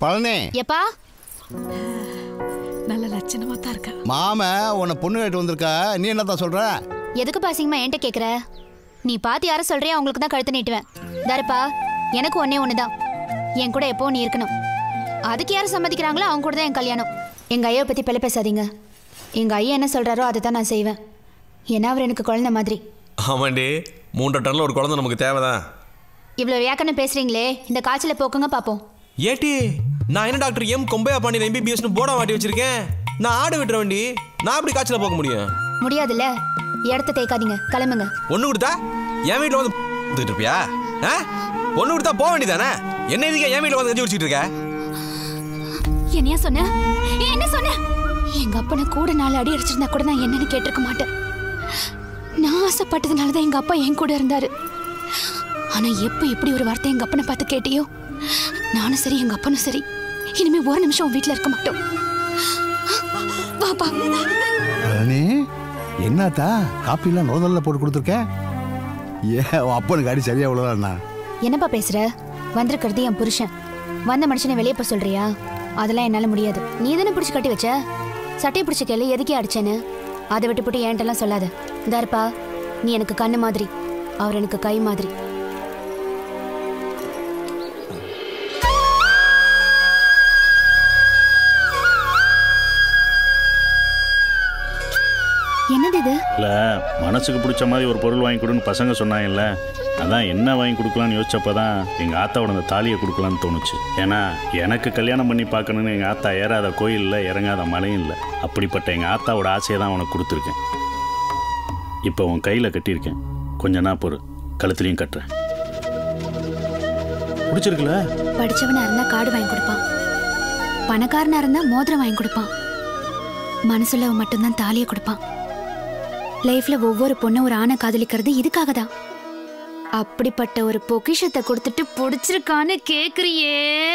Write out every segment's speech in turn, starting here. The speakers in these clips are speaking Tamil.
பழனி எப்பா நல்ல லட்சணமா தான் இருக்க மாம உன்னை பொண்ணு கேட்டு வந்திருக்கா நீ என்னதான் சொல்ற எதுக்கு பாசிங்கம்மா என்கிட்ட கேக்குற நீ பார்த்து யார சொல்றியோ அவங்களுக்கு தான் கழுத்து நீட்டுவேன் தரப்பா எனக்கு ஒன்னே ஒண்ணுதான் என் கூட எப்போ நீ இருக்கணும் அதுக்கு யார் சம்மதிக்கிறாங்களோ அவங்க கூட தான் என் கல்யாணம் எங்க ஐயாவை பத்தி பெல பேசாதீங்க எங்க ஐயா என்ன சொல்றாரோ அதை தான் நான் செய்வேன் ஏன்னா அவர் எனக்கு குழந்தை மாதிரி ஆமாண்டி மூன்றரை டன்ல ஒரு குழந்தை நமக்கு தேவைதான் இவ்வளவு வியாக்கன்னு பேசுறீங்களே இந்த காய்ச்சலை போக்குங்க பாப்போம் ஏட்டி நான் என்ன டாக்டர் எம் கொம்பையா பாண்டியன் எம்பிபிஎஸ்னு போட மாட்டி வச்சிருக்கேன் நான் ஆடு விட்டுற வண்டி நான் அப்படி காய்ச்சல போக முடியும் முடியாதுல்ல இடத்த தேய்க்காதீங்க கிளம்புங்க ஒண்ணு கொடுத்தா என் வீட்டில் வந்து வந்துட்டு இருப்பியா ஆ ஒண்ணு கொடுத்தா போக வேண்டியதானே என்ன இதுக்கு என் வீட்டில் வந்து கஞ்சி குடிச்சிட்டு இருக்க என்னையா சொன்ன ஏன் என்ன சொன்ன எங்க அப்பனை கூட நாலு அடி அடிச்சிருந்தா கூட நான் என்னன்னு கேட்டிருக்க மாட்டேன் நான் ஆசைப்பட்டதுனால தான் எங்க அப்பா என் கூட இருந்தாரு ஆனா எப்ப எப்படி ஒரு வார்த்தை எங்க அப்பனை பார்த்து கேட்டியோ நானும் சரி எங்க அப்பனும் சரி இனிமே ஒரு நிமிஷம் உன் வீட்ல இருக்க மாட்டோம் வாப்பா பழனி என்னத்தா காப்பிலாம் நோதல்ல போட்டு கொடுத்துருக்கேன் ஏன் உன் அப்பனுக்கு அடி சரியா விழுதாண்ணா என்னப்பா பேசுற வந்திருக்கிறது என் புருஷன் வந்த மனுஷனை வெளியே போக சொல்றியா அதெல்லாம் என்னால முடியாது நீ தானே பிடிச்சி கட்டி வச்ச சட்டையை பிடிச்சி கேளு எதுக்கே அடிச்சேன்னு அதை விட்டு போட்டு என்கிட்டலாம் சொல்லாத இந்தாருப்பா நீ எனக்கு கண்ணு மாதிரி அவர் எனக்கு கை மாதிரி என்னது இது இல்லை மனசுக்கு பிடிச்ச மாதிரி ஒரு பொருள் வாங்கி கொடுன்னு பசங்க சொன்னாங்கல்ல அதான் என்ன வாங்கி கொடுக்கலான்னு யோசிச்சப்போ தான் எங்கள் ஆத்தாவோட அந்த தாலியை கொடுக்கலான்னு தோணுச்சு ஏன்னா எனக்கு கல்யாணம் பண்ணி பார்க்கணுன்னு எங்கள் ஆத்தா ஏறாத கோயிலில் இறங்காத மலையும் இல்லை அப்படிப்பட்ட எங்கள் ஆத்தாவோட ஆசையை தான் உனக்கு கொடுத்துருக்கேன் இப்போ உன் கையில் கட்டியிருக்கேன் கொஞ்ச நாள் பொறு கழுத்துலையும் கட்டுறேன் பிடிச்சிருக்குல்ல படிச்சவனா இருந்தா காடு வாங்கி கொடுப்பான் பணக்காரனா இருந்தா மோதிரம் வாங்கி கொடுப்பான் மனசுல மட்டும்தான் தாலியை கொடுப்பான் லைஃப்ல ஒவ்வொரு பொண்ணும் ஒரு ஆணை காதலிக்கிறது இதுக்காக தான் அப்படிப்பட்ட ஒரு பொக்கிஷத்தை கொடுத்துட்டு பிடிச்சிருக்கான்னு கேக்குறியே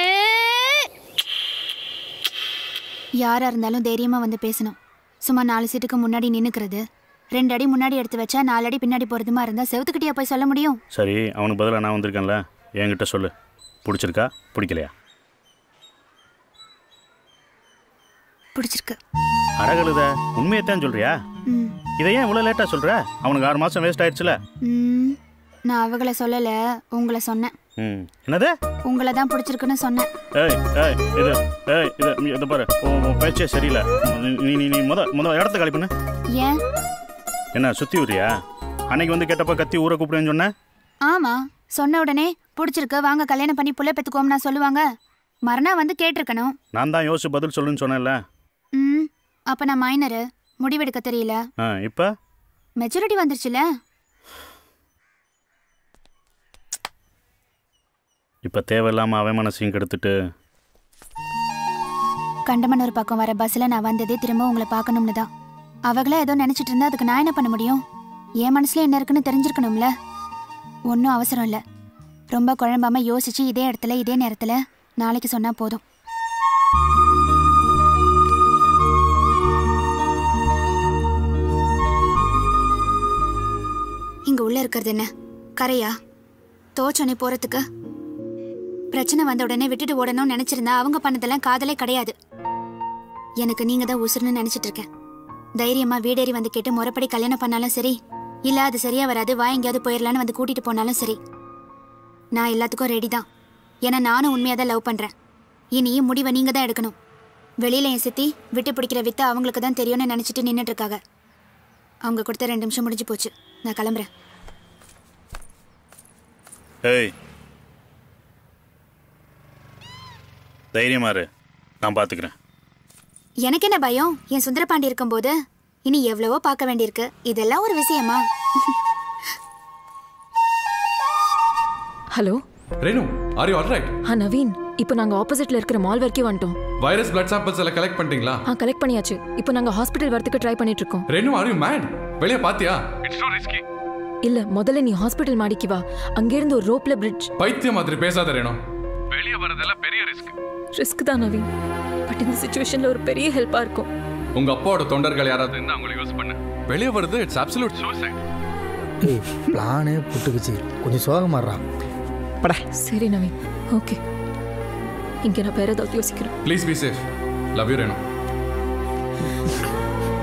யாரா இருந்தாலும் தைரியமா வந்து பேசணும் சும்மா நாலு சீட்டுக்கு முன்னாடி நின்னுக்கிறது ரெண்டு அடி முன்னாடி எடுத்து வச்சா நாலு அடி பின்னாடி போறதுமா இருந்தா செவத்துக்கிட்டயா போய் சொல்ல முடியும் சரி அவனுக்கு பதிலாக நான் வந்திருக்கேன்ல என்கிட்ட சொல்லு பிடிச்சிருக்கா பிடிக்கலையா பிடிச்சிருக்கு அடகழுத உண்மையைத்தான் சொல்றியா ம் இதை ஏன் இவ்வளோ லேட்டாக சொல்கிற அவனுக்கு ஆறு மாதம் வேஸ்ட் ஆயிடுச்சுல ம், நான் அவங்கள சொல்லல உங்களை சொன்னேன் ம் என்னது உங்களை தான் பிடிச்சிருக்குன்னு சொன்னேன் ஏய் ஏய் இது ஏய் இது நீ இதை பாரு உன் உன் பேச்சே சரியில்லை நீ நீ நீ முத முத இடத்த காலி பண்ணு ஏன் என்ன சுற்றி விடுறியா அன்னைக்கு வந்து கேட்டப்ப கத்தி ஊரை கூப்பிடுன்னு சொன்னேன் ஆமா சொன்ன உடனே பிடிச்சிருக்கு வாங்க கல்யாணம் பண்ணி புள்ள பெத்துக்கோம்னா சொல்லுவாங்க மறுநா வந்து கேட்டிருக்கணும் நான் தான் யோசிச்சு பதில் சொல்லுன்னு சொன்னேன்ல ம் அப்ப நான் மைனரு முடிவெடுக்க தெரியல ஆ இப்போ மெச்சூரிட்டி வந்துருச்சுல இப்போ தேவையில்லாமல் அவன் மனசையும் கெடுத்துட்டு கண்டமனூர் பக்கம் வர பஸ்ல நான் வந்ததே திரும்ப உங்களை பார்க்கணும்னு தான் அவங்களே ஏதோ நினைச்சிட்டு இருந்தா அதுக்கு நான் என்ன பண்ண முடியும் என் மனசுல என்ன இருக்குன்னு தெரிஞ்சிருக்கணும்ல ஒன்றும் அவசரம் இல்லை ரொம்ப குழம்பாம யோசிச்சு இதே இடத்துல இதே நேரத்துல நாளைக்கு சொன்னா போதும் இங்க உள்ள இருக்கிறது என்ன கரையா தோச்சோனே போறதுக்கு பிரச்சனை வந்த உடனே விட்டுட்டு ஓடணும்னு நினைச்சிருந்தா அவங்க பண்ணதெல்லாம் காதலே கிடையாது எனக்கு நீங்க தான் உசுருன்னு நினைச்சிட்டு இருக்கேன் தைரியமா வீடேறி வந்து கேட்டு முறைப்படி கல்யாணம் பண்ணாலும் சரி இல்ல அது சரியா வராது வா எங்கேயாவது போயிடலான்னு வந்து கூட்டிட்டு போனாலும் சரி நான் எல்லாத்துக்கும் ரெடி தான் ஏன்னா நானும் உண்மையா தான் லவ் பண்றேன் இனியும் முடிவை நீங்க தான் எடுக்கணும் வெளியில என் சித்தி விட்டு பிடிக்கிற வித்தை அவங்களுக்கு தான் தெரியும்னு நினைச்சிட்டு நின்னுட்டு இருக்காங்க அவங்க கொடுத்த ரெண்டு நிமிஷம் முடிஞ்சு போச்சு நான் கிளம்புறேன் ஏய் தைரியமா இரு நான் பார்த்துக்கிறேன் எனக்கு என்ன பயம் என் சுந்தரபாண்டி இருக்கும்போது இனி எவ்வளவோ பார்க்க வேண்டியிருக்கு இதெல்லாம் ஒரு விஷயமா hello Renu are you alright ஆ நவீன் இப்போ நாங்க ஆப்போசிட்ல இருக்கிற மால் வரைக்கும் வந்துட்டோம் வைரஸ் பிளட் சாம்பிள்ஸ் எல்லாம் கலெக்ட் பண்ணிட்டீங்களா ஆ கலெக்ட் பண்ணியாச்சு இப்போ நாங்க ஹாஸ்பிட்டல் வரதுக்கு ட்ரை பண்ணிட்டு இருக்கோம் ரேணு ஆர் யூ மேட் வெளியே பாத்தியா இட்ஸ் டூ ரிஸ்கி இல்ல முதல்ல நீ ஹாஸ்பிட்டல் மாடிக்கு வா அங்கிருந்து ஒரு ரோப்ல பிரிட்ஜ் பைத்திய மாதிரி பேசாத ரேணு வெளியே வரதெல்லாம் பெரிய ரிஸ்க் ரிஸ்க் தான் நவீன் பட் இந்த சுச்சுவேஷன்ல ஒரு பெரிய ஹெல்ப்பா இருக்கும் உங்க அப்பாவோட தொண்டர்கள் யாராவது இருந்தா அவங்களை யூஸ் பண்ணு வெளியே வருது இட்ஸ் அப்சல்யூட் சூசைட் ஏய் பிளானே புட்டுக்குச்சு கொஞ்சம் சோகமாடுறான் சரி நவீன் ஓகே இங்கே நான் வேற ஏதாவது யோசிக்கிறேன் please be safe love you Renu